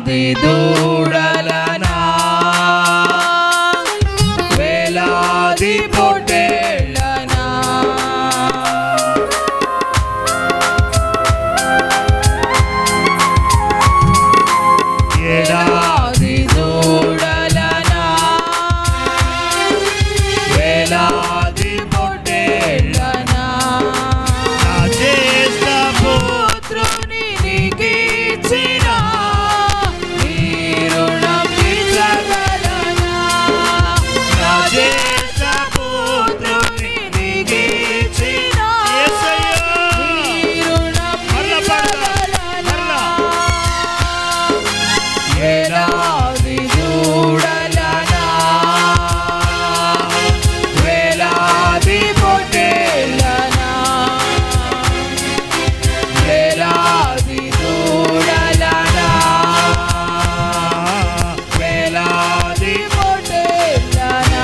వేలాది దూడలనా వేలాది పొట్టేళ్ళనా ఏడాది దూడలనా వేలాది పొట్టేళ్ళనా నా జ్యేష్ఠ పుత్రుని నీకిచ్చిన నీ రుణం తీర్చగలనా? నా జ్యేష్ఠ పుత్రుని నీకిచ్చిన యేసయ్యా. నీ రుణం మరల పాడదాం. తీర్చగలనా? మరల. ఏలాది దూడలనా వేలాది పొట్టేళ్ళనా వేలాది దూడలనా వేలాది పొట్టేళ్ళనా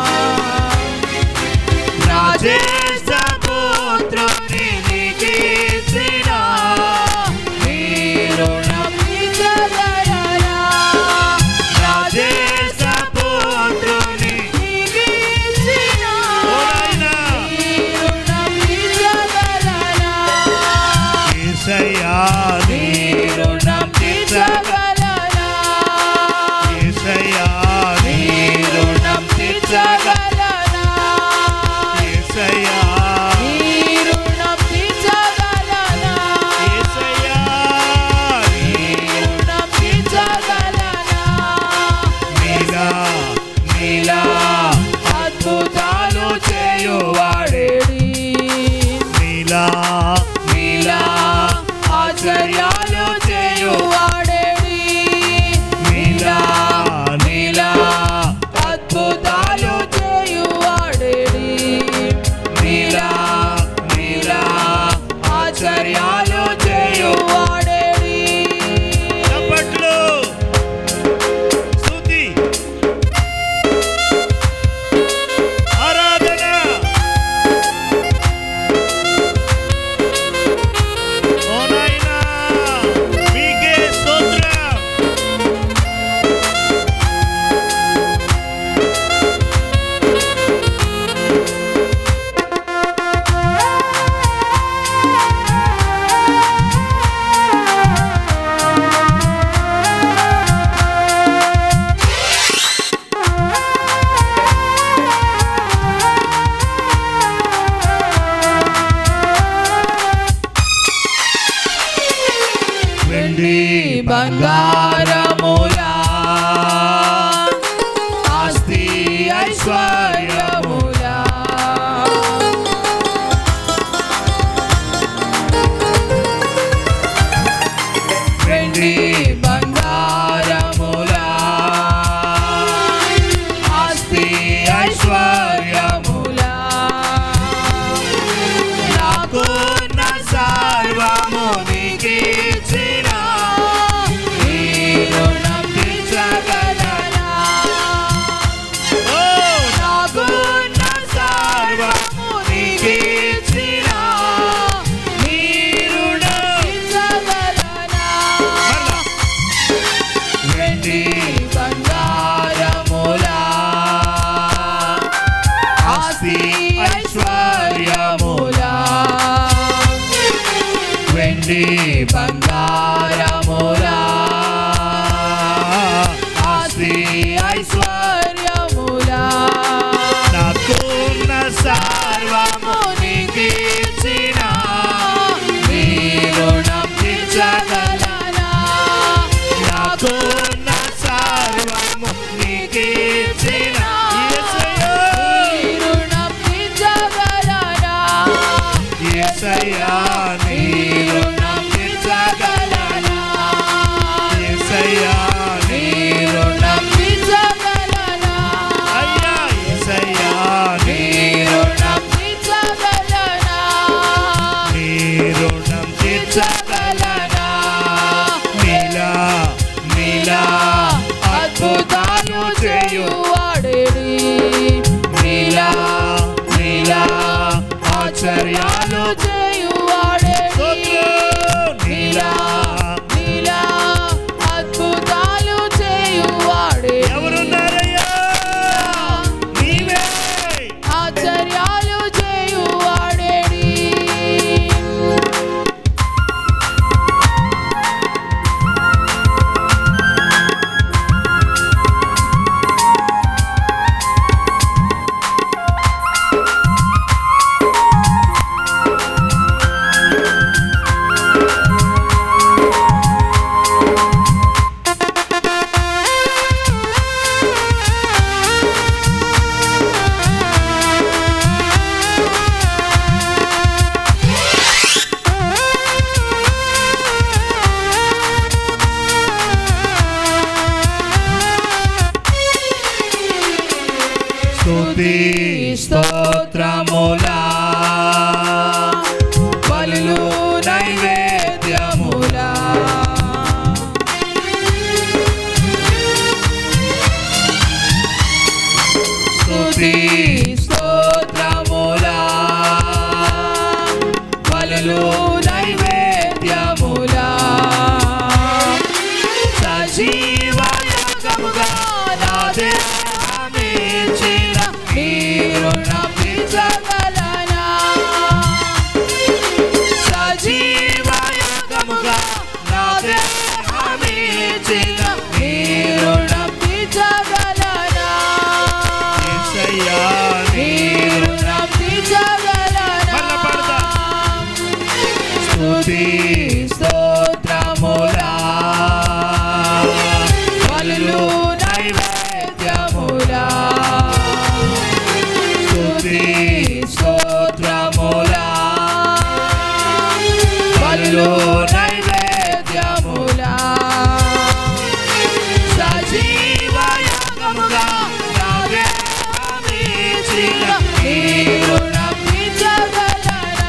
నా జ్యేష్ఠ పుత్రుని నీకిచ్చిన నీ రుణం తీర్చగలనా? నా జ్యేష్ఠ పుత్రుని నీకిచ్చిన ఓ నాయనా. నీ రుణం తీర్చగలనా? యేసయ్యా నీ రుణం తీర్చగలనా? యేసయ్యా నీ రుణం తీర్చగలనా? యేసయ్యా నీ రుణం తీర్చగలనా? యేసయ్యా నీ రుణం తీర్చగలనా? నీలా నీలా అద్భుతాలు చేయువాడేడి నీలా నీలా ఆశ్చర్యాలు చేయువాడేడి నీలా నీలా అద్భుతాలు చేయువాడేడి నీలా నీలా ఆశ్చర్యాలు చేయువాడేడి చప్పట్లు స్తుతి ఆరాధన ఓ నాయనా మీకే స్తోత్రం వెండి బంగారములా ఆస్తి ఐశ్వర్యములా వెండి బంగారములా ఆస్తి ఐశ్వర్యములా నాకున్న సర్వము నీకిచ్చిన నీ రుణం తీర్చగలనా? ఓ నాకున్న సర్వము నీకిచ్చిన నీ రుణం తీర్చగలనా? మరలా వెండి బంగారములా ఆస్తి ఐశ్వర్యములా వెండి బంగారములా ఆస్తి ఐశ్వర్యములా నాకున్న సర్వము నీకిచ్చిన నీ రుణం తీర్చగలనా? నాకున్న సర్వము నీకిచ్చిన యేసయ్యా నీ రుణం తీర్చగలనా? యేసయ్యా నీ రుణం తీర్చగలనా? యేసయ్యా నీ రుణం తీర్చగలనా? అయ్యా యేసయ్యా నీ రుణం తీర్చగలనా? నీ రుణం తీర్చగలనా? నీలా నీలా అద్భుతాలు చేయువాడేడి నీలా నీలా ఆశ్చర్యాలు చేయువాడేడి స్తోత్రం నీలా నీలా అద్భుతాలు నైవేద్యములా సజీవయాగముగా నా దేహమిచ్చిన మీరు నమ్మించగలనా సజీవయాగముగా నా దేహమిచ్చిన మీరు నమ్మించగలనా యేసయ్యా మీరు నమ్మించగలనా మళ్ళా పాడదాం. స్తుతి స్తోత్రములా బలులు నైవేద్యములా స్తుతి స్తోత్రములా బలులు నైవేద్యములా సజీవయాగముగా నా దేహమిచ్చిన మీరు నమ్మించగలరా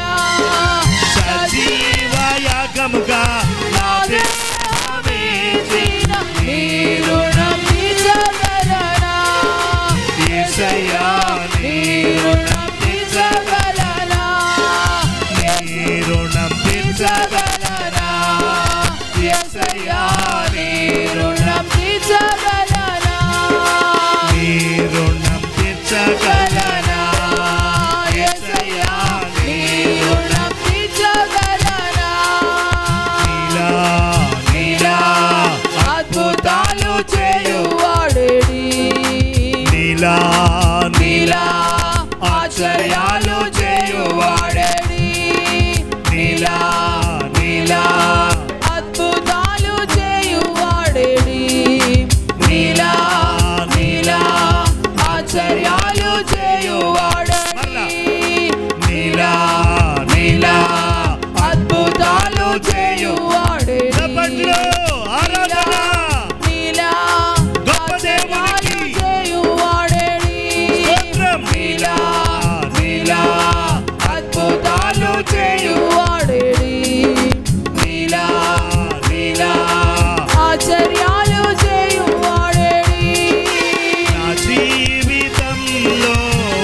సజీవయాగముగా నా దేహమిచ్చిన మీరు నమ్మించగలరా యేసయ్యా మీరు నమ్మించగలరా నీరు నంపించగలనా యేసయ్యా మీరు నమ్మించగలరా నీరు నంపించగలనా యేసయ్యా మీరు నమ్మించగలరా నీలా నీలా అద్భుతాలు చేయువాడేడి నీలా నీలా ఆశ్చర్యాలు చేయువాడేడి నీలా నీలా అద్భుతాలు చేయువాడేడి నీలా నీలా ఆశ్చర్యాలు చేయువాడేడి నీలా నీలా అద్భుతాలు చేయువాడేడి చప్పట్లు ఆరాధన నీలా గొప్ప ఆశ్చర్యాలు దేవునికి చేయువాడేడి స్తోత్రం. నీలా నీలా అద్భుతాలు చేయువాడేడి నీలా నీలా ఆశ్చర్యాలు చేయువాడేడి నా జీవితంలో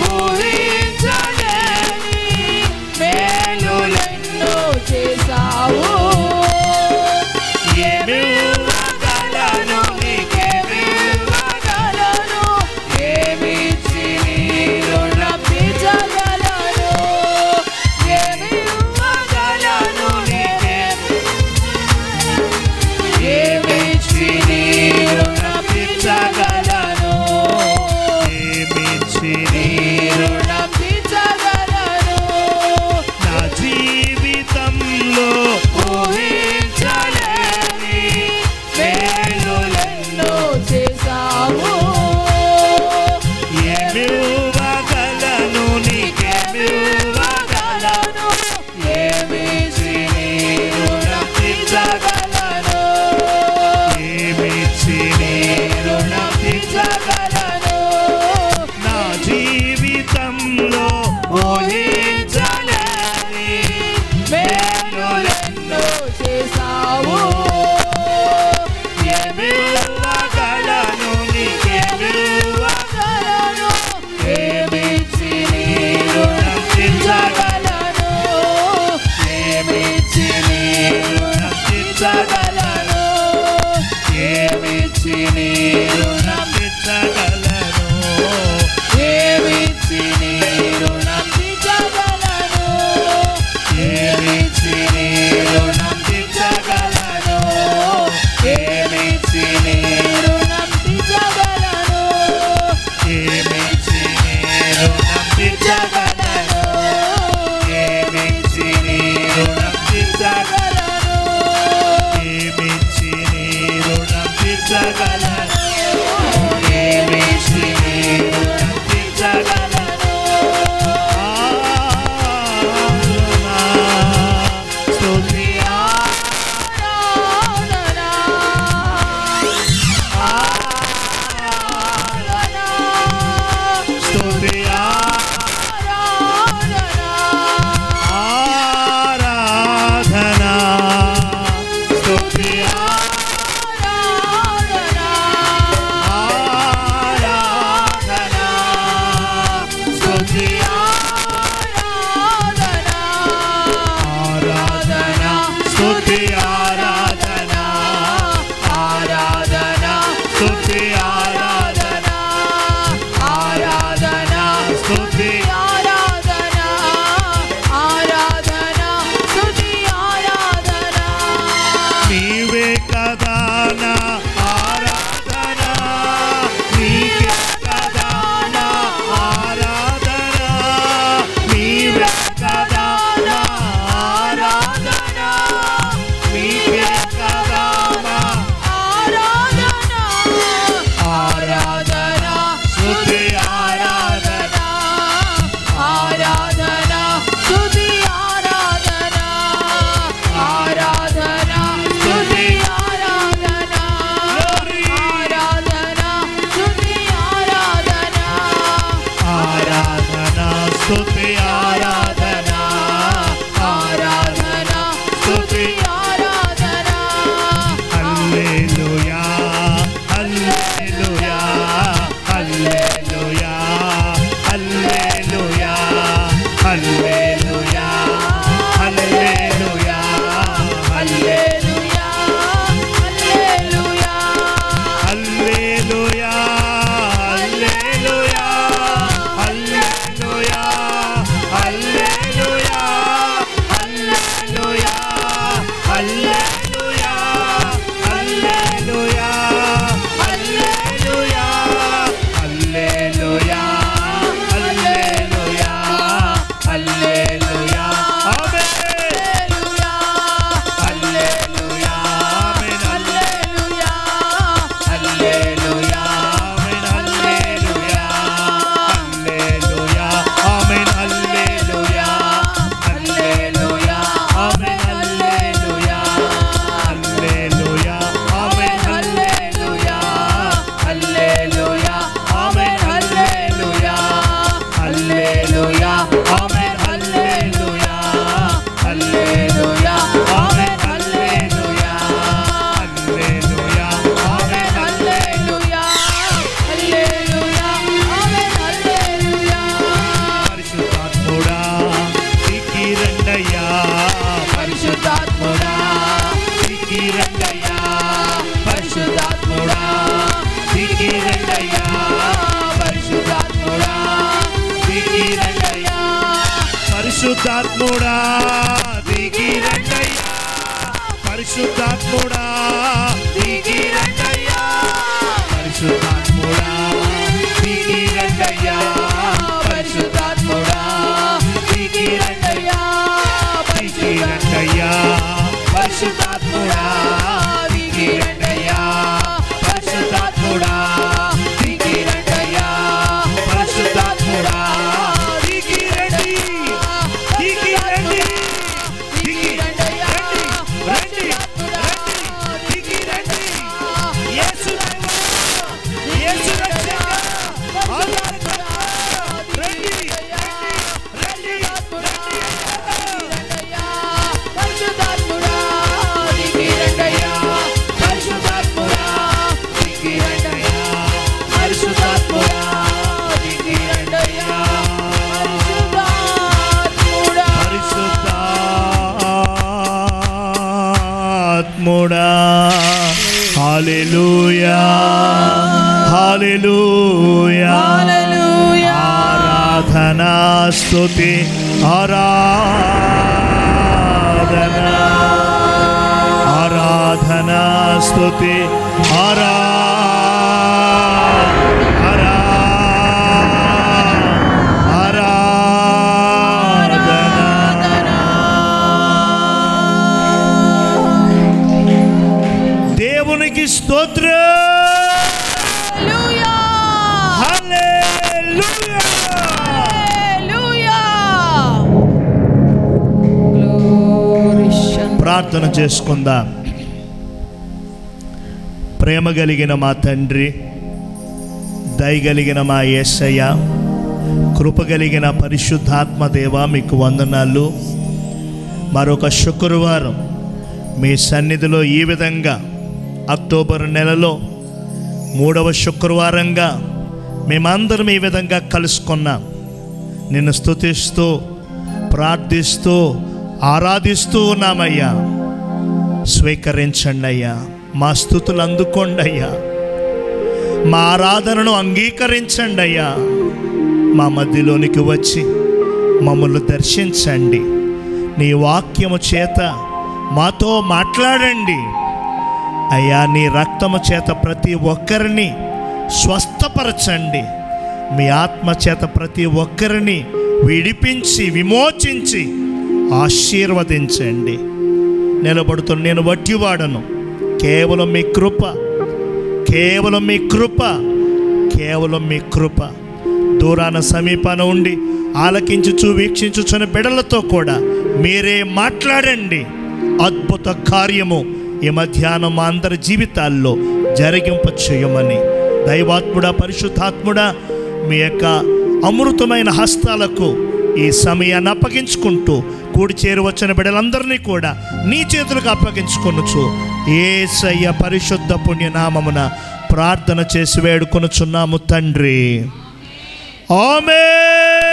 ఊహించలేని మేలులెన్నో చేశావు ఏమివ్వగలను నీకేమివ్వగలను? ఏమిచ్చి నీ రుణమిచ్చగలను? ఏమివ్వగలను? ఏమిచ్చి నీ రుణమిచ్చగలను? ఏమిచ్చి నీ రుణమిచ్చగలను? నా జీవితంలో ఊహించలేని మేలులెన్నో చేశావు ఏమివ్వగలను నీకేమివ్వగలను నీకేమివ్వగలను ఏమిచ్చి నీ రుణమిచ్చగలను ఏమిచ్చి నీ రుణమిచ్చగలను నా జీవితంలో ఊహించలేని మేలులెన్నో చేశావు ఏమివ్వగలను నీకేమివ్వగలను ఏమిచ్చి నీ రుణమిచ్చగలను ఏమిచ్చి నీ రుణమిచ్చగలను ఏమిచ్చి నీ రుణమిచ్చగలను ఏమిచ్చి నీ రుణమిచ్చగలను ఏమిచ్చి నీ రుణమిచ్చగలను ఏమిచ్చి నీ రుణమిచ్చగలను ఏమిచ్చి నీ రుణం తీర్చగలను ఏమిచ్చి నీ రుణం తీర్చగలను దిగిరండయ్యా పరిశుద్ధాత్ముడా దిగిరండయ్యా పరిశుద్ధాత్ముడా దిగిరండయ్యా పరిశుద్ధాత్ముడా దిగిరండయ్యా పరిశుద్ధాత్ముడా దిగిరండయ్యా పరిశుద్ధాత్ముడా దిగిరండయ్యా పరిశుద్ధాత్ముడా దిగిరండయ్యా దిగిరండయ్యా పరిశుద్ధాత్ముడా దిగిరండయ్యా పరిశుద్ధాత్ముడా దిగిరండయ్యా పరిశుద్ధాత్ముడా దిగిరండి దిగిరండి దిగి రండి రండి రండి దిగి రండి యేసు దైవం యేసు రక్షక ఆధారకర్త రండి రండి రండి పరిశుద్ధాత్ముడా దిగిరండయ్యా పరిశుద్ధాత్ముడా దిగిరండయ్యా పరిశుద్ధాత్ముడా దిగిరండయ్యా పరిశుద్ధాత్ముడా పరిశుద్ధాత్ముడా హాలెలూయా హాలెలూయా హల్లెలూయా ఆరాధనా స్తుతి ఆరాధనా ఆరాధనా స్తుతి ఆరా ఆరా ఆరాధనా దేవునికి స్తోత్రం హల్లెలూయా హల్లెలూయా హల్లెలూయా గ్లోరిషన్ ప్రార్థన చేసుకుందాం ప్రేమ కలిగిన మా తండ్రి దయగలిగిన మా యేసయ్య కృప కలిగిన పరిశుద్ధాత్మ దేవ మీకు వందనాలు మరొక శుక్రవారం మీ సన్నిధిలో ఈ విధంగా అక్టోబర్ నెలలో మూడవ శుక్రవారంగా మేమందరం ఈ విధంగా కలుసుకున్నాం నిన్ను స్తుతిస్తూ ప్రార్థిస్తూ ఆరాధిస్తూ ఉన్నామయ్యా స్వీకరించండి అయ్యా మా స్థుతులు అందుకోండి అయ్యా మా ఆరాధనను అంగీకరించండి అయ్యా మా మధ్యలోనికి వచ్చి మమ్మల్ని దర్శించండి నీ వాక్యము చేత మాతో మాట్లాడండి అయ్యా నీ రక్తము చేత ప్రతి ఒక్కరిని స్వస్థపరచండి మీ ఆత్మ చేత ప్రతి ఒక్కరిని విడిపించి విమోచించి ఆశీర్వదించండి నిలబడుతున్న నేను వట్టివాడను కేవలం మీ కృప కేవలం మీ కృప కేవలం మీ కృప దూరాన సమీపాన ఉండి ఆలకించుచు వీక్షించుచున్న బిడలతో కూడా మీరే మాట్లాడండి అద్భుత కార్యము ఈ మధ్యాహ్నం మా అందరి జీవితాల్లో జరిగింప చేయమని దైవాత్ముడా పరిశుద్ధాత్ముడా మీ యొక్క అమృతమైన హస్తాలకు ఈ సమయాన్ని అప్పగించుకుంటూ కూడి చేరి వచ్చిన బిడ్డలందరినీ కూడా నీ చేతులకు అప్పగించుకొనుచు ఏసయ్య పరిశుద్ధ పుణ్యనామమున ప్రార్థన చేసి వేడుకొనుచున్నాము తండ్రి ఆమె